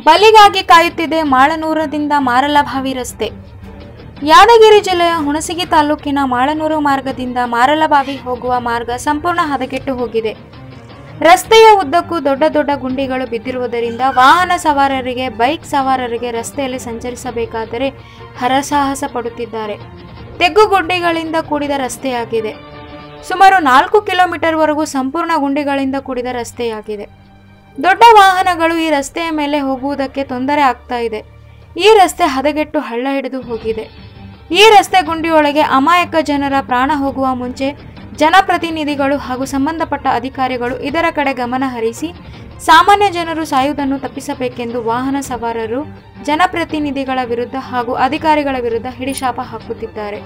ಬಲಿಗಾಗಿ ಕಾಯುತ್ತಿದೆ ಮಾಳನೂರದಿಂದ ಮಾರಲಭಾವಿ ರಸ್ತೆ ಯಾದಗಿರಿ ಜಿಲ್ಲೆಯ ಹುಣಸಗಿ ತಾಲೂಕಿನ ಮಾಳನೂರು ಮಾರ್ಗದಿಂದ ಮಾರಲಬಾವಿ ಹೋಗುವ ಮಾರ್ಗ ಸಂಪೂರ್ಣ ಹದಗೆಟ್ಟು ಹೋಗಿದೆ ರಸ್ತೆಯ ಉದ್ದಕ್ಕೂ ದೊಡ್ಡ ದೊಡ್ಡ ಗುಂಡಿಗಳು ಬಿದ್ದಿರುವುದರಿಂದ ವಾಹನ ಸವಾರರಿಗೆ ಬೈಕ್ ಸವಾರರಿಗೆ ರಸ್ತೆಯಲ್ಲಿ ಸಂಚರಿಸಬೇಕಾದರೆ ಹರಸಾಹಸ ಪಡುತ್ತಿದ್ದಾರೆ ತೆಗ್ಗು ಗುಂಡಿಗಳಿಂದ ಕೂಡಿದ ರಸ್ತೆಯಾಗಿದೆ ಸುಮಾರು ನಾಲ್ಕು ಕಿಲೋಮೀಟರ್ವರೆಗೂ ಸಂಪೂರ್ಣ ಗುಂಡಿಗಳಿಂದ ಕೂಡಿದ ರಸ್ತೆಯಾಗಿದೆ ದೊಡ್ಡ ವಾಹನಗಳು ಈ ರಸ್ತೆಯ ಮೇಲೆ ಹೋಗುವುದಕ್ಕೆ ತೊಂದರೆ ಆಗ್ತಾ ಇದೆ ಈ ರಸ್ತೆ ಹದಗೆಟ್ಟು ಹಳ್ಳ ಹಿಡಿದು ಹೋಗಿದೆ ಈ ರಸ್ತೆ ಗುಂಡಿಯೊಳಗೆ ಅಮಾಯಕ ಜನರ ಪ್ರಾಣ ಹೋಗುವ ಮುಂಚೆ ಜನಪ್ರತಿನಿಧಿಗಳು ಹಾಗೂ ಸಂಬಂಧಪಟ್ಟ ಅಧಿಕಾರಿಗಳು ಇದರ ಕಡೆ ಗಮನ ಹರಿಸಿ ಸಾಮಾನ್ಯ ಜನರು ಸಾಯುವುದನ್ನು ತಪ್ಪಿಸಬೇಕೆಂದು ವಾಹನ ಸವಾರರು ಜನಪ್ರತಿನಿಧಿಗಳ ವಿರುದ್ಧ ಹಾಗೂ ಅಧಿಕಾರಿಗಳ ವಿರುದ್ಧ ಹಿಡಿಶಾಪ ಹಾಕುತ್ತಿದ್ದಾರೆ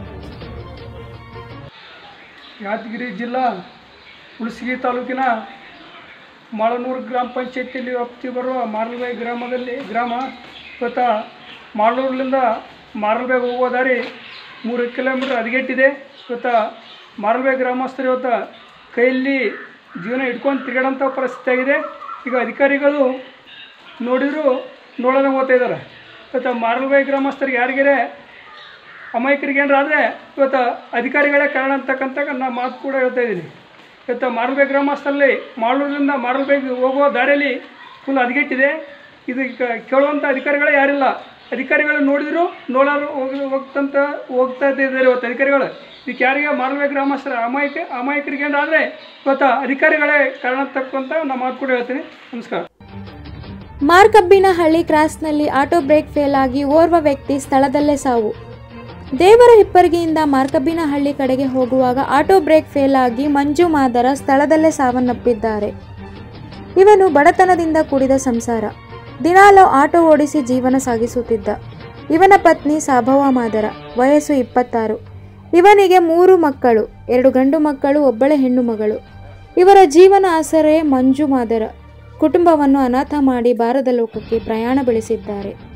ಯಾದಗಿರಿ ಜಿಲ್ಲಾ ಹುಣಸಗಿ ತಾಲೂಕಿನ ಮಾಳನೂರು ಗ್ರಾಮ ಪಂಚಾಯತಿಯಲ್ಲಿ ವ್ಯಾಪ್ತಿ ಬರುವ ಮಾರಲ್ಬಾಯಿ ಗ್ರಾಮದಲ್ಲಿ ಗ್ರಾಮ ಇವತ್ತು ಮಾಳನೂರಿನಿಂದ ಮಾರಲ್ಬಾಯಿಗೆ ಹೋಗುವ ದಾರಿ ಮೂರು ಕಿಲೋಮೀಟ್ರ್ ಹದಗೆಟ್ಟಿದೆ ಇವತ್ತು ಮಾರಲ್ಬಾಯಿ ಗ್ರಾಮಸ್ಥರು ಇವತ್ತು ಕೈಯಲ್ಲಿ ಜೀವನ ಇಟ್ಕೊಂಡು ತಿರುಗಾಡೋಂಥ ಪರಿಸ್ಥಿತಿ ಆಗಿದೆ ಈಗ ಅಧಿಕಾರಿಗಳು ನೋಡಿದ್ರು ನೋಡೋಣ ಓದ್ತಾ ಇದ್ದಾರೆ ಇವತ್ತು ಮಾರಲ್ಬಾಯಿ ಗ್ರಾಮಸ್ಥರಿಗೆ ಯಾರಿಗಾರೆ ಅಮಾಯಕರಿಗೆ ಏನಾರ ಆದರೆ ಇವತ್ತು ಅಧಿಕಾರಿಗಳೇ ಕಾರಣ ಅಂತಕ್ಕಂಥ ನಾನು ಮಾತು ಕೂಡ ಹೇಳ್ತಾ ಇದ್ದೀನಿ ಇವತ್ತು ಮಾರಲ್ಬೇ ಗ್ರಾಮಸ್ಥರಲ್ಲಿ ಮಾಳೂರಿನಿಂದ ಮಾರಲ್ಬೇಗೆ ಹೋಗುವ ದಾರಿಯಲ್ಲಿ ಫುಲ್ ಹದಗೆಟ್ಟಿದೆ ಇದು ಈಗ ಕೇಳುವಂಥ ಅಧಿಕಾರಿಗಳೇ ಯಾರಿಲ್ಲ ಅಧಿಕಾರಿಗಳು ನೋಡಿದ್ರು ನೋಡೋರು ಹೋಗಿ ಹೋಗ್ತಂತ ಹೋಗ್ತಾ ಇದ್ದಾರೆ ಇವತ್ತು ಅಧಿಕಾರಿಗಳು ಇದಕ್ಕೆ ಯಾರಿಗೆ ಮಾರಲ್ಬೇ ಗ್ರಾಮಸ್ಥರ ಅಮಾಯಕ ಅಮಾಯಕರಿಗೆ ಏನಾರ ಆದರೆ ಇವತ್ತು ಅಧಿಕಾರಿಗಳೇ ಕಾರಣ ಅಂತಕ್ಕಂಥ ನಾನು ಮಾತು ಕೂಡ ಹೇಳ್ತೀನಿ ನಮಸ್ಕಾರ ಮಾರ್ಕಬ್ಬಿನಹಳ್ಳಿ ಕ್ರಾಸ್ನಲ್ಲಿ ಆಟೋ ಬ್ರೇಕ್ ಫೇಲ್ ಆಗಿ ಓರ್ವ ವ್ಯಕ್ತಿ ಸ್ಥಳದಲ್ಲೇ ಸಾವು ದೇವರ ಹಿಪ್ಪರಿಗೆಯಿಂದ ಮಾರ್ಕಬ್ಬಿನಹಳ್ಳಿ ಕಡೆಗೆ ಹೋಗುವಾಗ ಆಟೋ ಬ್ರೇಕ್ ಫೇಲ್ ಆಗಿ ಮಂಜು ಮಾದರ ಸ್ಥಳದಲ್ಲೇ ಸಾವನ್ನಪ್ಪಿದ್ದಾರೆ ಇವನು ಬಡತನದಿಂದ ಕೂಡಿದ ಸಂಸಾರ ದಿನಾಲೂ ಆಟೋ ಓಡಿಸಿ ಜೀವನ ಸಾಗಿಸುತ್ತಿದ್ದ ಇವನ ಪತ್ನಿ ಸಾಭವ ಮಾದರ ವಯಸ್ಸು ಇಪ್ಪತ್ತಾರು ಇವನಿಗೆ ಮೂರು ಮಕ್ಕಳು ಎರಡು ಗಂಡು ಮಕ್ಕಳು ಒಬ್ಬಳೆ ಹೆಣ್ಣು ಮಗಳು ಇವರ ಜೀವನ ಆಸರೆ ಮಂಜು ಮಾದರ ಕುಟುಂಬವನ್ನು ಅನಾಥ ಮಾಡಿ ಬಾರದ ಲೋಕಕ್ಕೆ ಪ್ರಯಾಣ ಬೆಳೆಸಿದ್ದಾರೆ